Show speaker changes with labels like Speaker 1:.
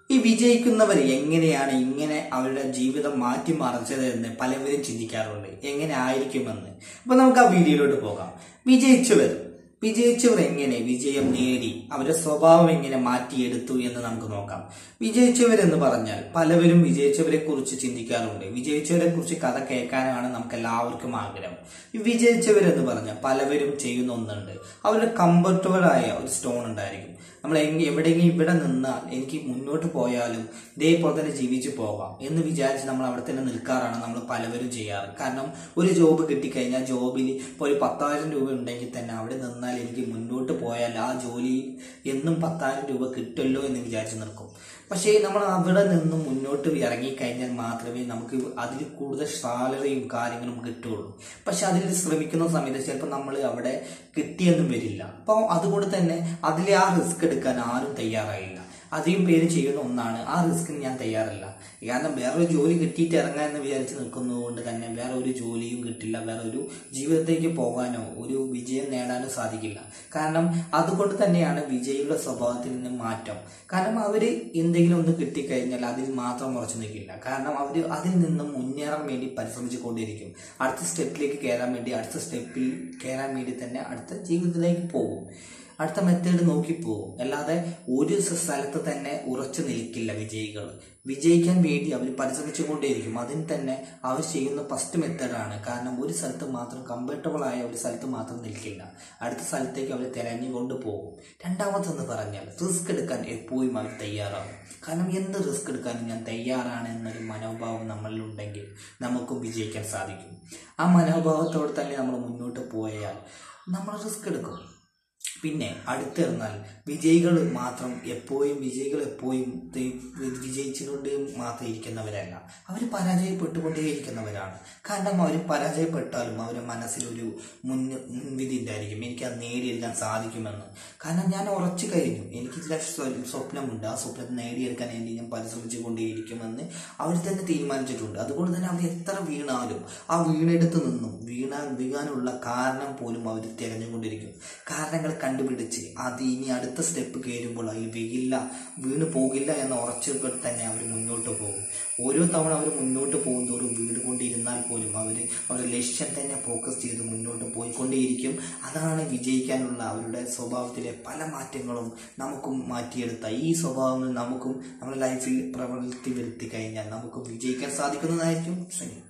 Speaker 1: ഈ വിജയിക്കുന്നവർ എങ്ങനെയാണ് ഇങ്ങനെ അവരുടെ ജീവിതം മാറ്റിമറിച്ചത് എന്ന് പലവരും ചിന്തിക്കാറുണ്ട് എങ്ങനെ ആയിരിക്കുമെന്ന് അപ്പൊ നമുക്ക് ആ വീഡിയോയിലോട്ട് പോകാം വിജയിച്ചവർ വിജയിച്ചവർ എങ്ങനെ വിജയം നേടി അവരുടെ സ്വഭാവം എങ്ങനെ മാറ്റിയെടുത്തു എന്ന് നമുക്ക് നോക്കാം വിജയിച്ചവരെന്ന് പറഞ്ഞാൽ പലവരും വിജയിച്ചവരെ കുറിച്ച് ചിന്തിക്കാറുണ്ട് വിജയിച്ചവരെ കുറിച്ച് കഥ കേൾക്കാനാണ് നമുക്ക് എല്ലാവർക്കും ആഗ്രഹം ഈ വിജയിച്ചവരെന്ന് പറഞ്ഞാൽ പലവരും ചെയ്യുന്ന ഒന്നുണ്ട് അവരുടെ കംഫർട്ടബിൾ ആയ ഒരു സ്റ്റോൺ ഉണ്ടായിരിക്കും നമ്മൾ എങ്ങ- എവിടെയെങ്കിലും ഇവിടെ നിന്നാൽ എനിക്ക് മുന്നോട്ട് പോയാലും ഇതേപോലെ തന്നെ ജീവിച്ചു പോകാം എന്ന് വിചാരിച്ച് നമ്മൾ അവിടെ തന്നെ നിൽക്കാറാണ് നമ്മൾ പലവരും ചെയ്യാറ് കാരണം ഒരു ജോബ് കിട്ടിക്കഴിഞ്ഞാൽ ജോബിൽ ഇപ്പോൾ ഒരു പത്തായിരം രൂപ ഉണ്ടെങ്കിൽ തന്നെ അവിടെ നിന്നാൽ എനിക്ക് മുന്നോട്ട് പോയാൽ ആ ജോലി എന്നും പത്തായിരം രൂപ കിട്ടുമല്ലോ എന്ന് വിചാരിച്ച് നിൽക്കും പക്ഷേ നമ്മൾ അവിടെ നിന്ന് മുന്നോട്ട് ഇറങ്ങിക്കഴിഞ്ഞാൽ മാത്രമേ നമുക്ക് അതിൽ കൂടുതൽ സാലറിയും കാര്യങ്ങളും കിട്ടുള്ളൂ പക്ഷെ അതിൽ ശ്രമിക്കുന്ന സമയത്ത് ചിലപ്പോൾ നമ്മൾ അവിടെ കിട്ടിയെന്നും വരില്ല അപ്പോൾ അതുകൊണ്ട് തന്നെ അതിലെ ആ റിസ്ക് എടുക്കാൻ ആരും തയ്യാറായില്ല അധികം പേര് ചെയ്യുന്ന ഒന്നാണ് ആ റിസ്കിന് ഞാൻ തയ്യാറല്ല കാരണം വേറൊരു ജോലി കിട്ടിയിട്ട് ഇറങ്ങാൻ എന്ന് വിചാരിച്ച് നിൽക്കുന്നതുകൊണ്ട് തന്നെ വേറെ ഒരു ജോലിയും കിട്ടില്ല വേറെ ഒരു ജീവിതത്തേക്ക് പോകാനോ ഒരു വിജയം നേടാനോ സാധിക്കില്ല കാരണം അതുകൊണ്ട് തന്നെയാണ് വിജയിയുടെ സ്വഭാവത്തിൽ നിന്ന് മാറ്റം കാരണം അവര് എന്തെങ്കിലും ഒന്ന് കിട്ടിക്കഴിഞ്ഞാൽ അതിൽ മാത്രം ഉറച്ചു നിൽക്കില്ല കാരണം അവർ അതിൽ നിന്നും മുന്നേറാൻ വേണ്ടി പരിശ്രമിച്ചു കൊണ്ടിരിക്കും അടുത്ത സ്റ്റെപ്പിലേക്ക് കയറാൻ വേണ്ടി അടുത്ത സ്റ്റെപ്പിൽ കയറാൻ വേണ്ടി തന്നെ അടുത്ത ജീവിതത്തിലേക്ക് പോകും അടുത്ത മെത്തേഡ് നോക്കി പോകും അല്ലാതെ ഒരു സ്ഥലത്ത് തന്നെ ഉറച്ചു നിൽക്കില്ല വിജയികൾ വിജയിക്കാൻ വേണ്ടി അവർ പരിശ്രമിച്ചുകൊണ്ടേയിരിക്കും അതിന് തന്നെ അവർ ചെയ്യുന്ന ഫസ്റ്റ് മെത്തേഡാണ് കാരണം ഒരു സ്ഥലത്ത് മാത്രം കംഫർട്ടബിൾ ആയ ഒരു സ്ഥലത്ത് മാത്രം നിൽക്കില്ല അടുത്ത സ്ഥലത്തേക്ക് അവർ തിരഞ്ഞുകൊണ്ട് പോകും രണ്ടാമത്തെന്ന് പറഞ്ഞാൽ റിസ്ക് എടുക്കാൻ എപ്പോഴും അവർ തയ്യാറാവും കാരണം എന്ത് റിസ്ക് എടുക്കാനും ഞാൻ തയ്യാറാണ് എന്നൊരു മനോഭാവം നമ്മളിലുണ്ടെങ്കിൽ നമുക്കും വിജയിക്കാൻ സാധിക്കും ആ മനോഭാവത്തോടെ തന്നെ നമ്മൾ മുന്നോട്ട് പോയാൽ നമ്മൾ റിസ്ക് എടുക്കും പിന്നെ അടുത്തിരുന്നാൽ വിജയികൾ മാത്രം എപ്പോഴും വിജയികൾ എപ്പോഴും തെ- വിജയിച്ചുകൊണ്ട് മാത്രം ഇരിക്കുന്നവരല്ല അവർ പരാജയപ്പെട്ടുകൊണ്ടേ ഇരിക്കുന്നവരാണ് കാരണം അവർ പരാജയപ്പെട്ടാലും അവരുടെ മനസ്സിലൊരു മുൻ മുൻവിധി ഉണ്ടായിരിക്കും എനിക്ക് അത് നേടിയെടുക്കാൻ സാധിക്കുമെന്ന് കാരണം ഞാൻ ഉറച്ചു കഴിഞ്ഞു എനിക്ക് ചില സ്വ- സ്വപ്നമുണ്ട് ആ സ്വപ്നം നേടിയെടുക്കാൻ വേണ്ടി ഞാൻ പരിശ്രമിച്ചു കൊണ്ടേയിരിക്കുമെന്ന് അവർ തന്നെ തീരുമാനിച്ചിട്ടുണ്ട് അതുകൊണ്ട് തന്നെ അവർ എത്ര വീണാലും ആ വീണെടുത്ത് നിന്നും വീണാൻ വീഴാനുള്ള കാരണം പോലും അവർ തിരഞ്ഞുകൊണ്ടിരിക്കും കാരണങ്ങൾ കണ്ടുപിടിച്ച് അത് ഇനി അടുത്ത സ്റ്റെപ്പ് കയറുമ്പോൾ അതിൽ വീഴില്ല വീണ് പോകില്ല എന്ന ഉറച്ചുകൾ തന്നെ അവർ മുന്നോട്ട് പോകും ഓരോ തവണ അവർ മുന്നോട്ട് പോകും തോറും വീണുകൊണ്ടിരുന്നാൽ പോലും അവർ അവരുടെ ലക്ഷ്യം തന്നെ ഫോക്കസ് ചെയ്ത് മുന്നോട്ട് പോയിക്കൊണ്ടേയിരിക്കും അതാണ് വിജയിക്കാനുള്ള അവരുടെ സ്വഭാവത്തിലെ പല മാറ്റങ്ങളും നമുക്കും മാറ്റിയെടുത്ത ഈ സ്വഭാവങ്ങൾ നമുക്കും നമ്മുടെ ലൈഫിൽ പ്രവർത്തി വരുത്തി കഴിഞ്ഞാൽ നമുക്ക് വിജയിക്കാൻ സാധിക്കുന്നതായിരിക്കും ശരി